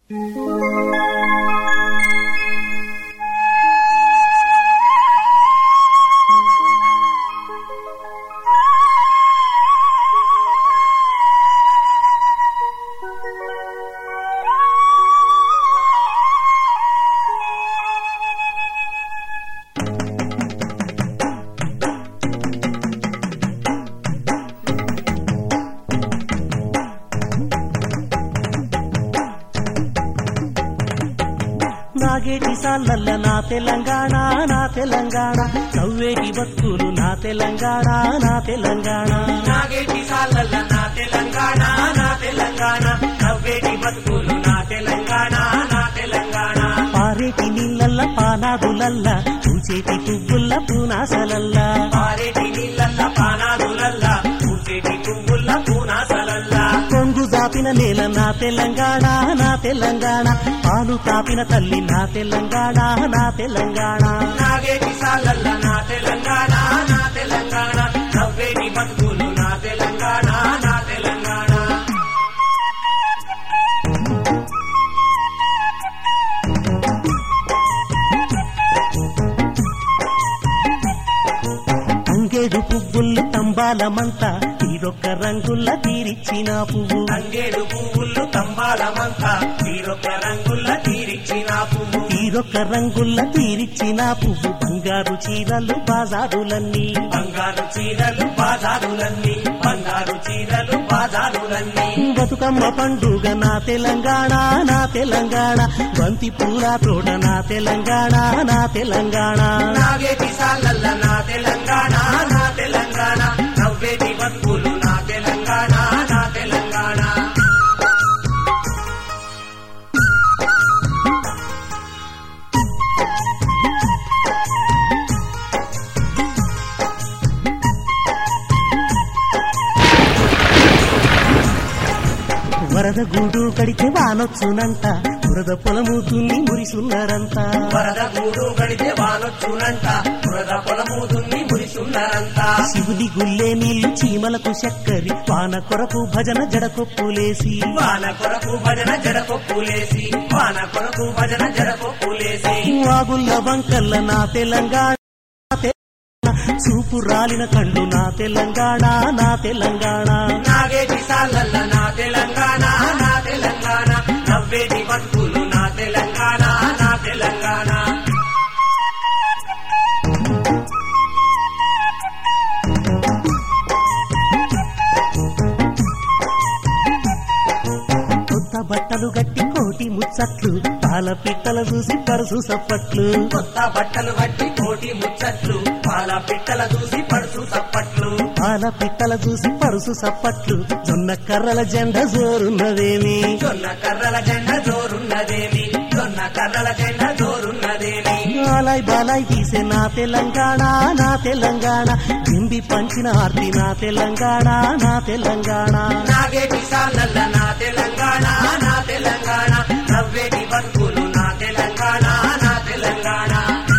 నాగేటి సాలల్ల నా తెలంగాణ నా తెలంగాణ నవ్వేటి బతుకులు నా తెలంగాణ నా తెలంగాణ నాగేటి సాలల్ల నా తెలంగాణ నా తెలంగాణ నవ్వేటి బతుకులు నా తెలంగాణ నా తెలంగాణ పారేటి నీళ్ళల్ల పానాదులల్ల పూచేటి పువ్వుల్ల పూనాసలల్ల పారేటి నీళ్ళల్ల పానాదులల్ల పూసేటి పువ్వుల్ల పూనాసలల్ల కొంగు జాపిన నేల నా తెలంగాణ నా తెలంగాణ పాలు తాపిన తల్లి నా తెలంగాణ నా తెలంగాణ నాగేటి సాలల్ల నా తెలంగాణ నా తెలంగాణ నవ్వేటి బతుకులు నా తెలంగాణ నా తెలంగాణ అంగేడు పువ్వులు తంబాలమంతా తీరొక్క రంగుల్ల తీరిచ్చిన పువ్వు తంగేడు పువ్వులు తంబాలమంతా తీరొక్క రంగుల్ల తీరిచ్చిన పువ్వు తీరొక్క రంగుల్ల తీరిచ్చిన పువ్వు బంగారు చీరలు బాజారులన్నీ బంగారు చీరలు బాజారులన్నీ బంగారు చీరలు బాజారులన్నీ బతుకమ్మ పండుగ నా తెలంగాణ నా తెలంగాణ బంతి పూల తోట నా తెలంగాణ నా తెలంగాణ నాగేటి సాలల్ల నా తెలంగాణ నా తెలంగాణ నవ్వేటి బతుకులు నా తెలంగాణ నా తెలంగాణ వరద గూడు కడితే వానొచ్చునంట బురద పొలము దున్ని మురిసున్నారంతా వరద గూడు గడితే వానొచ్చునంట బురద పొలము దున్ని మురిసున్నారంతా శివుని గుల్లే నీళ్లు చీమలకు చక్కరి వాన కొరకు భజన జడకొప్పులేసి వాన కొరకు భజన జడకొప్పులేసి వాన కొరకు భజన జడకొప్పులేసి వాగుల్ల వంకల్ల నా తెలంగాణ తెలంగాణ, చూపు రాలిన కండు నా తెలంగాణ నా తెలంగాణ నాగేటి సాలల్ల నా తెలంగాణ నా తెలంగాణ నవ్వేటి బతుకులు నా తెలంగాణ నా తెలంగాణ కొత్త బట్టలు గట్టి కోటి ముచ్చట్లు పాల పిట్టల చూసి పరుసు సప్పట్లు కొత్త బట్టలు కట్టి కోటి ముచ్చట్లు పాల పిట్టల చూసి పడుచు సప్పట్లు పాల పిట్టల చూసి పరుసు సప్పట్లు జొన్న కర్రల జెండ జోరున్నదేమి జొన్న కర్రల జెండ జోరున్నదేమి జొన్న కర్రల జెండ జోరున్నదేమి బాలాయ్ బాలాయ్ తీసే నా తెలంగాణ నా తెలంగాణ బింబి పంచిన ఆర్తి నా తెలంగాణ నా తెలంగాణ నాగేటి సాలల్ల నా తెలంగాణ నా తెలంగాణ నవ్వేటి బతుకులు నా తెలంగాణ నా తెలంగాణ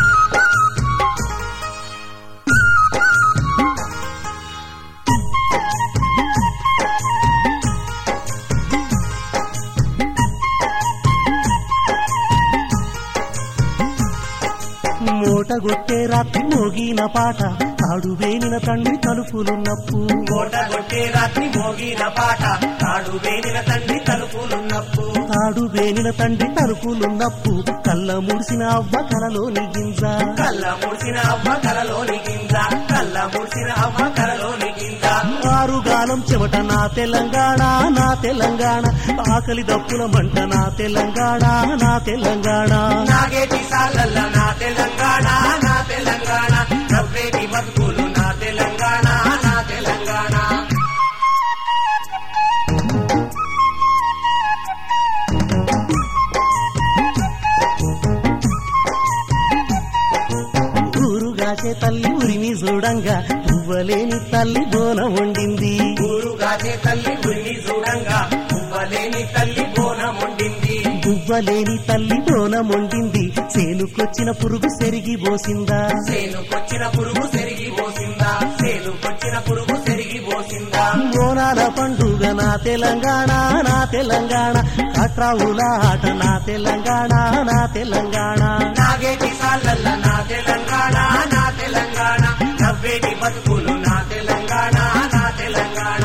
మూట గొట్టే రాత్రి మోగిన పాట తాడు వేనిన తండ్రి తలుపులున్నప్పు కోట కొట్టే రాత్రి మోగిన పాట తాడు వేనిన తండ్రి తలుపులున్నప్పు తాడు వేనిన తండ్రి తలుపులున్నప్పు కళ్ళ ముడిసిన అవ్వ కలలోని గింజ కళ్ళ ముడిసిన అవ్వ కలలోని గింజ కళ్ళ ముడిసిన అవ్వ కలలోని గింజ ఆరుగాలం చెమట నా తెలంగాణ నా తెలంగాణ ఆకలి దప్పుల మంట నా తెలంగాణ నా తెలంగాణ నాగేటి సాలల్ల నా తెలంగాణ నా తెలంగాణ నవ్వేటి బతుకులు నా తెలంగాణ నా తెలంగాణ ఊరుగాచే తల్లి ఉరిమి చూడంగా పువ్వలేని తల్లి బోనం వండింది ఊరు గాచే తల్లి ఉరిని చూడంగా పువ్వలేని తల్లి బోనం ఉండింది పువ్వలేని తల్లి బోనం వండింది సేనుకొచ్చిన పురుగు సెరిగి పోసిందా సేనుకొచ్చిన పురుగు సెరిగి పోసిందా సేనుకొచ్చిన పురుగు సెరిగి పోసిందా బోనాల పండుగ నా నా తెలంగాణ నా తెలంగాణ కట్రావుల ఆట నా తెలంగాణ నా తెలంగాణ నాగేటి సాలల్ల నా తెలంగాణ నా తెలంగాణ నవ్వేటి బతుకులు నా తెలంగాణ నా తెలంగాణ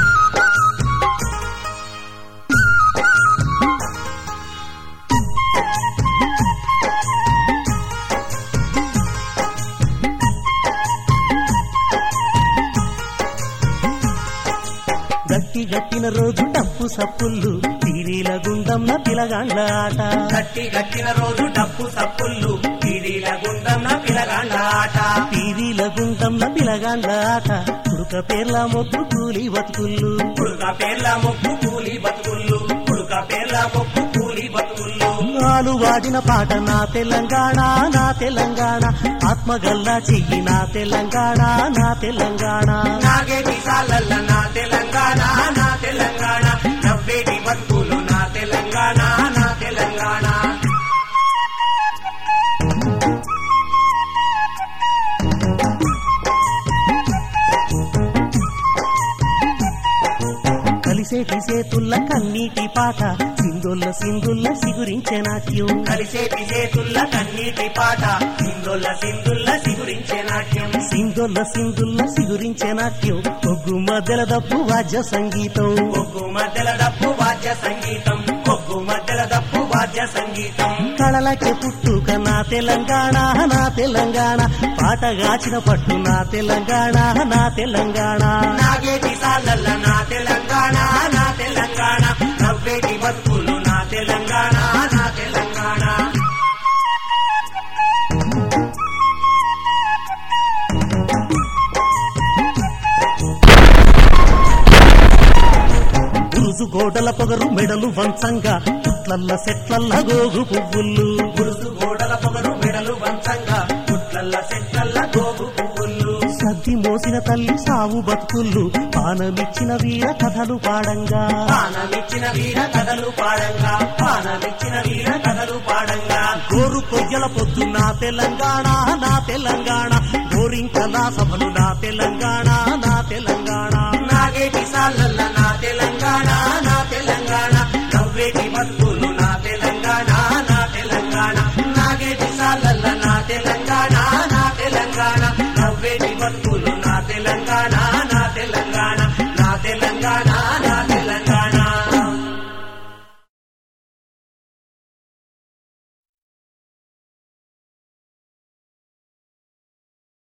గట్టి గట్టిన రోజు డప్పు సప్పుళ్ళు తీరీల గుండంన పిలగాండ్ల ఆట గట్టి గట్టిన రోజు డప్పు సప్పుళ్ళు పీడీల గుండం పిలగాండ్ల ఆట తీరీల గుండంన పిలగాండ్ల ఆట కుడుక పేర్ల మొక్కు కూలి బతుకుళ్ళు పుడుక పేర్ల మొక్కు కూలి బతుకుళ్ళు పుడుక పేర్ల మొక్కు కూలి బతుకుళ్ళు ఆలు వాడిన పాట నా తెలంగాణ నా తెలంగాణ ఆత్మగల్లా చెయ్యి నా తెలంగాణ నా తెలంగాణ నాగేటి సాలల్ల నా తెలంగాణ నా తెలంగాణ నవ్వేటి బతుకులు నా తెలంగాణ నా తెలంగాణ కలిసేటి సేతుల్ల కన్నీటి పాట సింధుల్ల సింధుల్ల సిగురించే నాట్యం కలిసేటి చేతుల్ల కన్నీటి పాట సింధుల్ల సింధుల్ల సిగురించే నాట్యం సింధుల్ల సింధుల్ల సిగురించే నాట్యం ఒగ్గు మధ్యల దప్పు వాద్య సంగీతం ఒగ్గు మధ్యల దప్పు వాద్య సంగీతం ఒగ్గు మధ్యల దప్పు వాద్య సంగీతం కళలకే పుట్టుక నా తెలంగాణ నా తెలంగాణ పాట గాచిన పట్టు నా తెలంగాణ నా తెలంగాణ నాగేటి సాలల్ల నా తెలంగాణ నా తెలంగాణ నవ్వేటి బతుకులు నా తెలంగాణ నా తెలంగాణ గురుజు గోడల పొగరు మెడలు వంచంగా పుట్లల్ల సెట్లల్ల గోగు పువ్వులు గురుసు గోడల పొగరు మెడలు వంచంగా పుట్లల్ల సెట్లల్ల గోగు పువ్వులు సద్ది మోసిన తల్లి సావు బతుకుళ్ళు పానమిచ్చిన వీర కథలు పాడంగా పానమిచ్చిన వీర కథలు పాడంగా పానమిచ్చిన వీర కథలు పాడంగా గోరు కొయ్యల పొద్దు నా తెలంగాణ నా తెలంగాణ గోరింకల సభలు నా తెలంగాణ నా తెలంగాణ నాగేటి సాలల్ల నా తెలంగాణ నా తెలంగాణ నవ్వేటి బతుకులు నా తెలంగాణ నా తెలంగాణ నాగేటి సాలల్ల నా తెలంగాణ నా తెలంగాణ నవ్వేటి బతుకులు నా తెలంగాణ